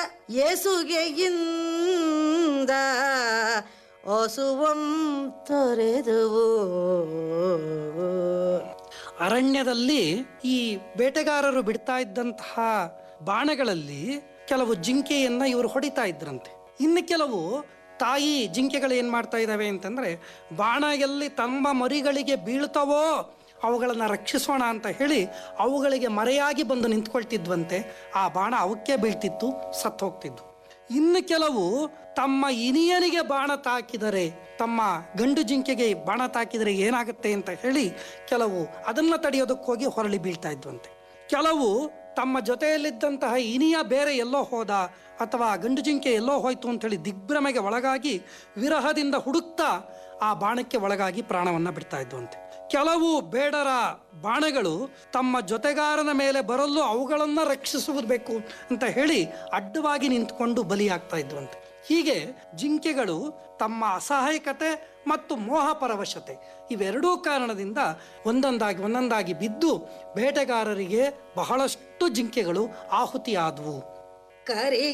ಏಸುಗೆಯಿಂದ ಒಸುವಂ ತೊರೆದುವು ಅರಣ್ಯದಲ್ಲಿ ಈ ಬೇಟೆಗಾರರು ಬಿಡ್ತಾ ಇದ್ದಂತಹ ಬಾಣಗಳಲ್ಲಿ ಕೆಲವು ಜಿಂಕೆಯನ್ನ ಇವರು ಹೊಡಿತಾ ಇದ್ರಂತೆ ಇನ್ನು ಕೆಲವು ತಾಯಿ ಜಿಂಕೆಗಳು ಏನ್ ಮಾಡ್ತಾ ಇದ್ದಾವೆ ಅಂತಂದ್ರೆ ಬಾಣ ಎಲ್ಲಿ ತಮ್ಮ ಮರಿಗಳಿಗೆ ಬೀಳ್ತವೋ ಅವುಗಳನ್ನು ರಕ್ಷಿಸೋಣ ಅಂತ ಹೇಳಿ ಅವುಗಳಿಗೆ ಮರೆಯಾಗಿ ಬಂದು ನಿಂತ್ಕೊಳ್ತಿದ್ವಂತೆ ಆ ಬಾಣ ಅವಕ್ಕೆ ಬೀಳ್ತಿತ್ತು ಸತ್ತು ಹೋಗ್ತಿದ್ವು ಇನ್ನು ಕೆಲವು ತಮ್ಮ ಇನಿಯನಿಗೆ ಬಾಣ ತಾಕಿದರೆ ತಮ್ಮ ಗಂಡು ಜಿಂಕೆಗೆ ಬಾಣ ತಾಕಿದರೆ ಏನಾಗುತ್ತೆ ಅಂತ ಹೇಳಿ ಕೆಲವು ಅದನ್ನ ತಡೆಯೋದಕ್ಕೋಗಿ ಹೊರಳಿ ಬೀಳ್ತಾ ಇದ್ವಂತೆ ಕೆಲವು ತಮ್ಮ ಜೊತೆಯಲ್ಲಿದ್ದಂತಹ ಇನಿಯ ಬೇರೆ ಎಲ್ಲೋ ಹೋದ ಅಥವಾ ಗಂಡು ಜಿಂಕೆ ಎಲ್ಲೋ ಹೋಯ್ತು ಅಂತ ಹೇಳಿ ದಿಗ್ಭ್ರಮೆಗೆ ಒಳಗಾಗಿ ವಿರಹದಿಂದ ಹುಡುಕ್ತಾ ಆ ಬಾಣಕ್ಕೆ ಒಳಗಾಗಿ ಪ್ರಾಣವನ್ನ ಬಿಡ್ತಾ ಇದ್ವಂತೆ ಕೆಲವು ಬೇಡರ ಬಾಣಗಳು ತಮ್ಮ ಜೊತೆಗಾರನ ಮೇಲೆ ಬರಲು ಅವುಗಳನ್ನ ರಕ್ಷಿಸುವುದು ಬೇಕು ಅಂತ ಹೇಳಿ ಅಡ್ಡವಾಗಿ ನಿಂತ್ಕೊಂಡು ಬಲಿಯಾಗ್ತಾ ಇದ್ವಂತೆ ಹೀಗೆ ಜಿಂಕೆಗಳು ತಮ್ಮ ಅಸಹಾಯಕತೆ ಮತ್ತು ಮೋಹ ಪರವಶತೆ ಇವೆರಡೂ ಕಾರಣದಿಂದ ಒಂದೊಂದಾಗಿ ಒಂದೊಂದಾಗಿ ಬಿದ್ದು ಬೇಟೆಗಾರರಿಗೆ ಬಹಳಷ್ಟು ಜಿಂಕೆಗಳು ಆಹುತಿಯಾದವು ಕರಿ